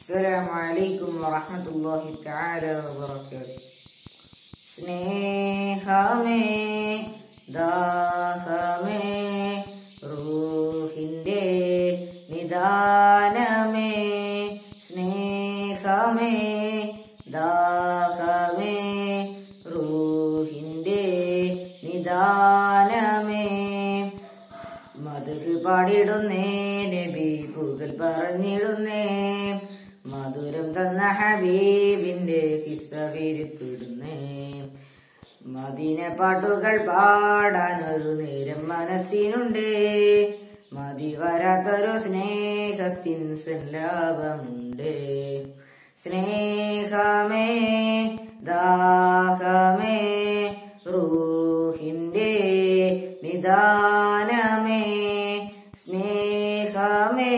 السلام عليكم ورحمة الله تعالى وبركاته സ്നേഹമേ ദാഹമേ റൂഹിന്റെ നിദാനമേ സ്നേഹമേ ദാഹമേ റൂഹിന്റെ നിദാനമേ മധുര് പാടിടുന്നേ നബി പൂകൽ പറഞ്ഞിടുന്നേ മധുരം തന്ന ഹബീബിന്റെ കിസ്സ വിരുത്തിടുന്നേ മദീന പാട്ടുകൾ പാടാൻ ഒരു നേരം മനസ്സിനുണ്ട് മതി വരാത്തൊരു സ്നേഹത്തിൻ സല്ലാപമുണ്ട് സ്നേഹമേ ദാഹമേ റൂഹിന്റെ നിദാനമേ സ്നേഹമേ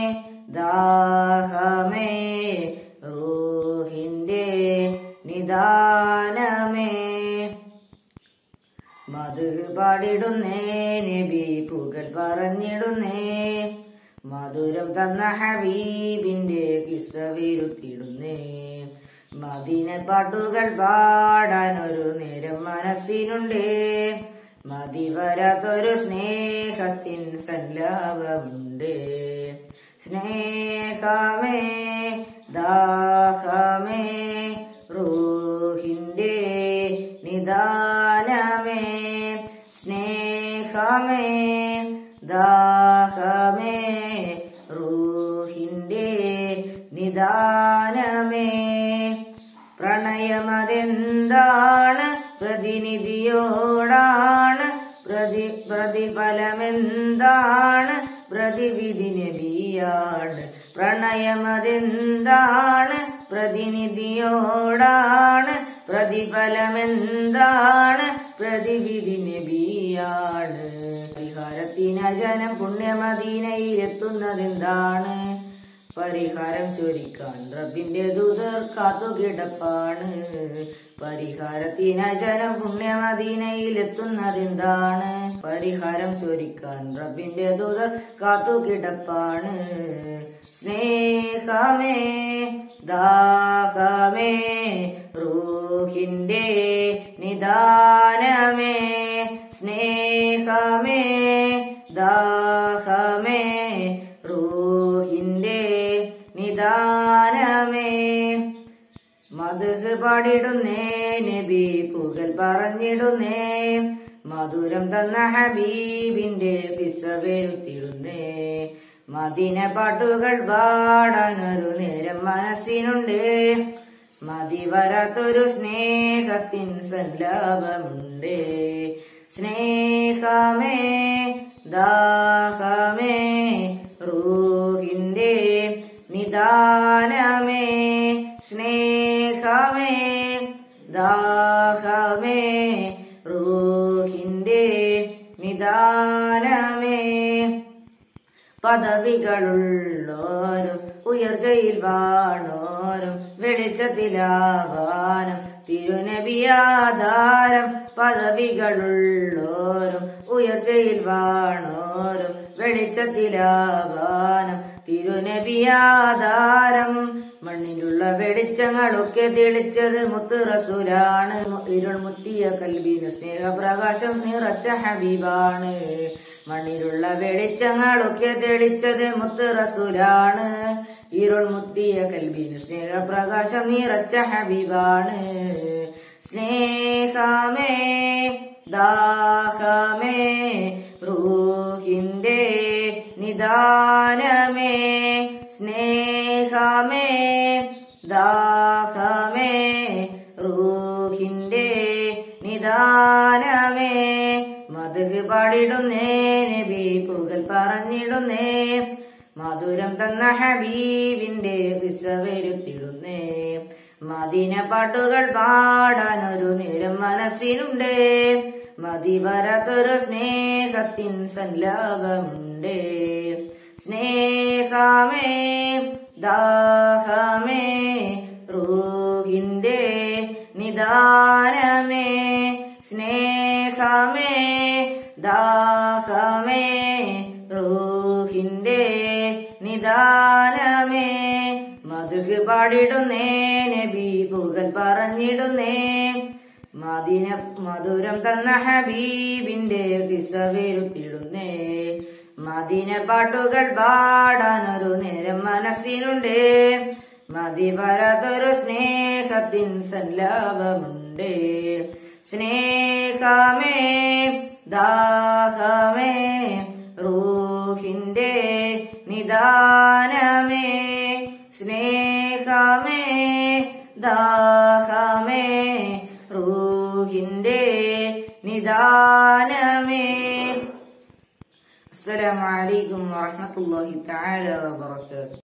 ദാഹമേ റൂഹിന്റെ നിദാനമേ മധു പാടിടുന്നേ നബി പുകൽ പറഞ്ഞിടുന്നേ മധുരം തന്ന ഹബീബിന്റെ കിസ്സ വിരുത്തിടുന്നേ മദീന പാട്ടുകൾ പാടാൻ ഒരു നേരം മനസ്സിനുണ്ട് മതി വരാത്തൊരു സ്നേഹത്തിൻ സല്ലാപമുണ്ട് സ്നേഹമേ ദാഹമേ റൂഹിന്റെ നിദാനമേ സ്നേഹമേ ദാഹമേ റൂഹിന്റെ നിദാനമേ പ്രണയമതെന്താണ് പ്രതിനിധിയോടാണ് പ്രതി പ്രതിഫലമെന്താണ് പ്രതിവിധി നബിയാണ് പ്രണയമതെന്താണ് പ്രതിനിധിയോടാണ് പ്രതിഫലമെന്താണ് പ്രതിവിധി നബിയാണ് പരിഹാരത്തിന ജനം പുണ്യമദീനയിലെത്തുന്നതെന്താണ് പരിഹാരം ചൊരിക്കാൻ റബ്ബിന്റെ ദൂതർ കാത്തുകിടപ്പാണ് പരിഹാരത്തിന ജനം പുണ്യമദീനയിലെത്തുന്നതെന്താണ് പരിഹാരം ചൊരിക്കാൻ റബ്ബിന്റെ ദൂതർ കാത്തുകിടപ്പാണ് സ്നേഹമേ ദാഹമേ റൂഹിന്റെ നിദാനമേ സ്നേഹമേ ദാഹമേ റൂഹിന്റെ നിദാനമേ മധുഹ് പാടിടുന്നേ നബി പുകൽ പറഞ്ഞിടുന്നേ മധുരം തന്ന ഹബീബിന്റെ കിസ്സ വരുത്തിടുന്നേ മദിന പാട്ടുകൾ പാടാൻ ഒരു നേരം മനസ്സിനുണ്ട് മതി വരാത്തൊരു സ്നേഹത്തിൻ സല്ലാപമുണ്ട് സ്നേഹമേ ദാഹമേ റൂഹിന്റെ നിദാനമേ സ്നേഹമേ ദാഹമേ റൂഹിന്റെ നിദാനമേ പദവികളുള്ളോരും ഉയർച്ചയിൽ വാണോരും വെളിച്ചത്തിലാവാനും തിരുനബിയാധാരം പദവികളുള്ളോരും ഉയർച്ചയിൽ വാണോരും വെളിച്ചത്തിലാവാനും തിരുനബിയാധാരം മണ്ണിലുള്ള വെളിച്ചങ്ങളൊക്കെ തെളിച്ചത് മുത്ത് റസൂലാണ് ഇരുൾ മുത്തിയ കൽബിന് സ്നേഹപ്രകാശം നിറച്ച ഹബീബാണ് മണ്ണിലുള്ള വെളിച്ചങ്ങളൊക്കെ തെളിച്ചത് മുത്ത് റസൂലാണ് ഇരുൾ മുത്തിയ കൽബിന് സ്നേഹപ്രകാശം നിറച്ച ഹബീബാണ് സ്നേഹമേ ദാഹമേ റൂഹിന്റെ നിദാനമേ സ്നേഹമേ ദാഹമേ റൂഹിന്റെ നിദാനമേ മധുഹ് പാടിടുന്നേ നബി പുകൽ പറഞ്ഞിടുന്നേ മധുരം തന്ന ഹബീബിന്റെ വിസ വരുത്തിടുന്നേ മദീന പാട്ടുകൾ പാടാൻ ഒരു നേരം മനസ്സിനുണ്ട് മതി വരാത്തൊരു സ്നേഹത്തിൻ സല്ലാപമുണ്ട് സ്നേഹമേ ദാഹമേ റൂഹിന്റെ നിദാനമേ സ്നേഹമേ ദാഹമേ റൂഹിന്റെ നിദാനമേ മധുഹ് പാടിടുന്നേ നബി പുകൽ പറഞ്ഞിടുന്നേ മദിന മധുരം തന്ന ഹബീബിന്റെ കിസ വരുത്തിടുന്നേ മദിന പാട്ടുകൾ പാടാനൊരു നേരം മനസ്സിനുണ്ട് മതി പരതൊരു സ്നേഹത്തിൻ സല്ലാപമുണ്ട് സ്നേഹമേ ദാഹമേ റൂഹിന്റെ നിദാനമേ സ്നേഹമേ ദാഹമേ റൂഹിന്റെ നിദാനമേ അസ്സലാമു അലൈക്കും വറഹ്മത്തുള്ളാഹി തആല വബറകാതുഹു